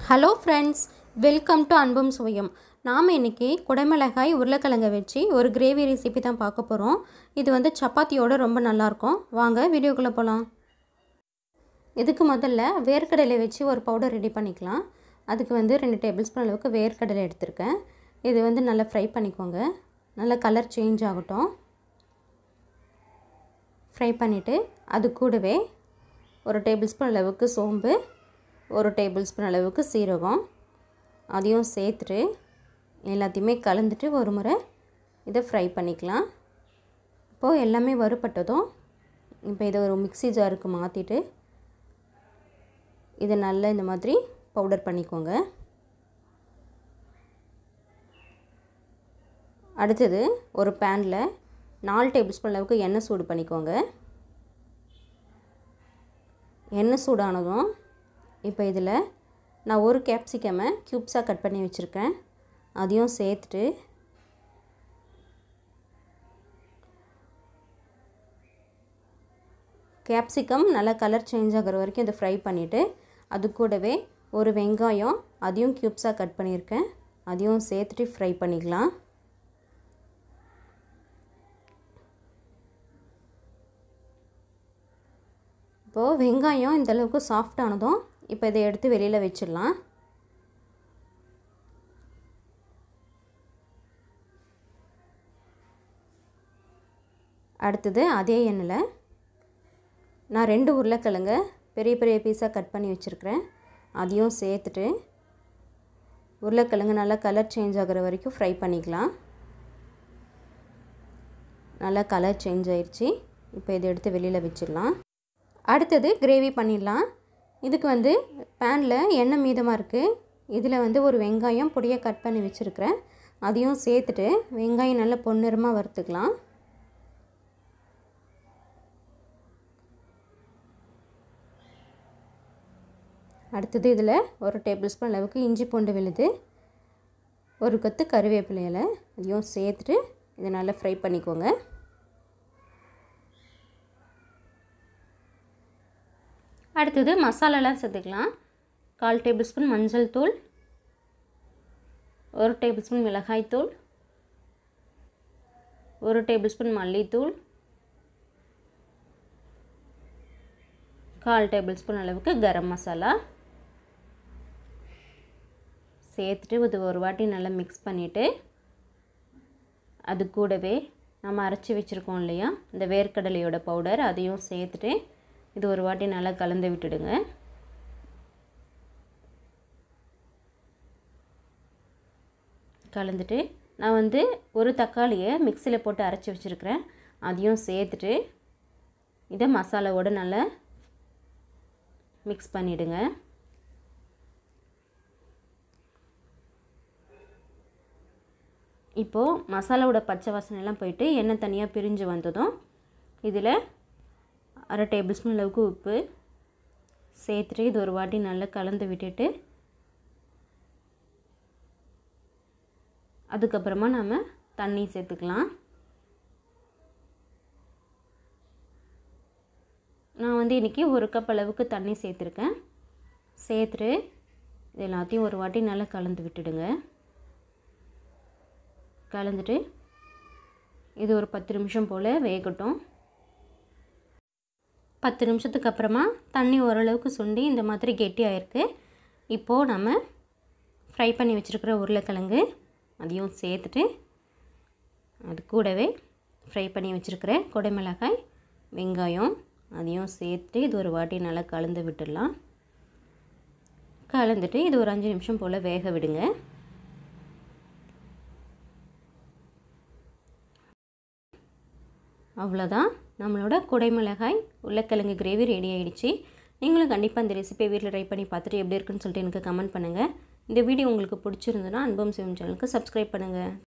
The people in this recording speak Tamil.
ஹலோ ஃப்ரெண்ட்ஸ் வெல்கம் டு அன்பும் சுவையும் நாம் இன்றைக்கி குடமிளகாய் உருளைக்கிழங்கை வச்சு ஒரு கிரேவி ரெசிபி தான் பார்க்க போகிறோம் இது வந்து சப்பாத்தியோட ரொம்ப நல்லாயிருக்கும் வாங்க வீடியோக்குள்ளே போகலாம் இதுக்கு முதல்ல வேர்க்கடலை வச்சு ஒரு பவுடர் ரெடி பண்ணிக்கலாம் அதுக்கு வந்து ரெண்டு டேபிள் ஸ்பூன் அளவுக்கு வேர்க்கடலை எடுத்திருக்கேன் இது வந்து நல்லா ஃப்ரை பண்ணிக்கோங்க நல்லா கலர் சேஞ்ச் ஆகட்டும் ஃப்ரை பண்ணிவிட்டு அது கூடவே ஒரு டேபிள் ஸ்பூன் அளவுக்கு சோம்பு ஒரு டேபிள் ஸ்பூன் அளவுக்கு சீரகம் அதையும் சேர்த்துட்டு எல்லாத்தையுமே கலந்துட்டு ஒரு முறை இதை ஃப்ரை பண்ணிக்கலாம் இப்போது எல்லாமே வறுபட்டதும் இப்போ இதை ஒரு மிக்ஸி ஜாருக்கு மாற்றிட்டு இதை நல்லா இந்த மாதிரி பவுடர் பண்ணிக்கோங்க அடுத்தது ஒரு பேனில் நாலு டேபிள் ஸ்பூன் அளவுக்கு எண்ணெய் சூடு பண்ணிக்கோங்க எண்ணெய் சூடானதும் இப்போ இதில் நான் ஒரு கேப்சிகமை க்யூப்ஸாக கட் பண்ணி வச்சுருக்கேன் அதையும் சேர்த்துட்டு கேப்சிகம் நல்லா கலர் சேஞ்ச் ஆகிற வரைக்கும் இதை ஃப்ரை பண்ணிவிட்டு அது கூடவே ஒரு வெங்காயம் அதையும் க்யூப்ஸாக கட் பண்ணியிருக்கேன் அதையும் சேர்த்துட்டு ஃப்ரை பண்ணிக்கலாம் இப்போது வெங்காயம் இந்தளவுக்கு சாஃப்டானதும் இப்போ இதை எடுத்து வெளியில் வச்சிடலாம் அடுத்தது அதே எண்ணெயில் நான் ரெண்டு உருளைக்கிழங்க பெரிய பெரிய பீஸாக கட் பண்ணி வச்சுருக்கிறேன் அதையும் சேர்த்துட்டு உருளைக்கிழங்கு நல்லா கலர் சேஞ்ச் ஆகிற வரைக்கும் ஃப்ரை பண்ணிக்கலாம் நல்லா கலர் சேஞ்ச் ஆயிடுச்சு இப்போ இதை எடுத்து வெளியில் வச்சிடலாம் அடுத்தது கிரேவி பண்ணிடலாம் இதுக்கு வந்து பேனில் எண்ணெய் மீதமாக இருக்குது இதில் வந்து ஒரு வெங்காயம் பொடியாக கட் பண்ணி வச்சுருக்கிறேன் அதையும் சேர்த்துட்டு வெங்காயம் நல்லா பொன்னிறமாக வறுத்துக்கலாம் அடுத்தது இதில் ஒரு டேபிள் ஸ்பூன் அளவுக்கு இஞ்சி பூண்டு விழுது ஒரு கொத்து கருவேப்பிலையில் அதையும் சேர்த்துட்டு இதை நல்லா ஃப்ரை பண்ணிக்கோங்க அடுத்தது மசாலாலாம் சேர்த்துக்கலாம் கால் டேபிள் ஸ்பூன் மஞ்சள் தூள் ஒரு டேபிள் ஸ்பூன் மிளகாய் தூள் ஒரு டேபிள் ஸ்பூன் மல்லித்தூள் கால் டேபிள் ஸ்பூன் அளவுக்கு கரம் மசாலா சேர்த்துட்டு இது ஒரு வாட்டி நல்லா மிக்ஸ் பண்ணிவிட்டு அது கூடவே நம்ம அரைச்சி வச்சுருக்கோம் இல்லையா இந்த வேர்க்கடலையோட பவுடர் அதையும் சேர்த்துட்டு இது ஒரு வாட்டி நல்லா கலந்து விட்டுடுங்க கலந்துட்டு நான் வந்து ஒரு தக்காளியை மிக்சியில் போட்டு அரைச்சி வச்சுருக்கிறேன் அதையும் சேர்த்துட்டு இதை மசாலாவோடு நல்லா மிக்ஸ் பண்ணிவிடுங்க இப்போது மசாலாவோட பச்சை வாசனைலாம் போயிட்டு எண்ணெய் தனியாக பிரிஞ்சு வந்ததும் இதில் அரை டேபிள் ஸ்பூன் அளவுக்கு உப்பு சேர்த்துட்டு இது ஒரு வாட்டி நல்லா கலந்து விட்டுட்டு அதுக்கப்புறமா நம்ம தண்ணி சேர்த்துக்கலாம் நான் வந்து இன்றைக்கி ஒரு கப் அளவுக்கு தண்ணி சேர்த்துருக்கேன் சேர்த்துட்டு இது எல்லாத்தையும் ஒரு வாட்டி நல்லா கலந்து விட்டுடுங்க கலந்துட்டு இது ஒரு பத்து நிமிஷம் போல் வேகட்டும் பத்து நிமிஷத்துக்கு அப்புறமா தண்ணி ஓரளவுக்கு சுண்டி இந்த மாதிரி கெட்டியாயிருக்கு இப்போது நம்ம ஃப்ரை பண்ணி வச்சுருக்கிற உருளைக்கிழங்கு அதையும் சேர்த்துட்டு அது கூடவே ஃப்ரை பண்ணி வச்சுருக்கிற கொடைமிளகாய் வெங்காயம் அதையும் சேர்த்துட்டு இது ஒரு வாட்டி நல்லா கலந்து விட்டுடலாம் கலந்துட்டு இது ஒரு அஞ்சு நிமிஷம் போல் வேக விடுங்க அவ்வளோதான் நம்மளோட குடைமிளகாய் உருளைக்கிழங்கு கிரேவி ரெடி ஆகிடுச்சு நீங்களும் கண்டிப்பாக இந்த ரெசிபியை வீட்டில் ட்ரை பண்ணி பார்த்துட்டு எப்படி இருக்குன்னு சொல்லிட்டு எனக்கு கமெண்ட் பண்ணுங்கள் இந்த வீடியோ உங்களுக்கு பிடிச்சிருந்ததுன்னா அன்பம் சிவம் சேனலுக்கு சப்ஸ்கிரைப் பண்ணுங்கள்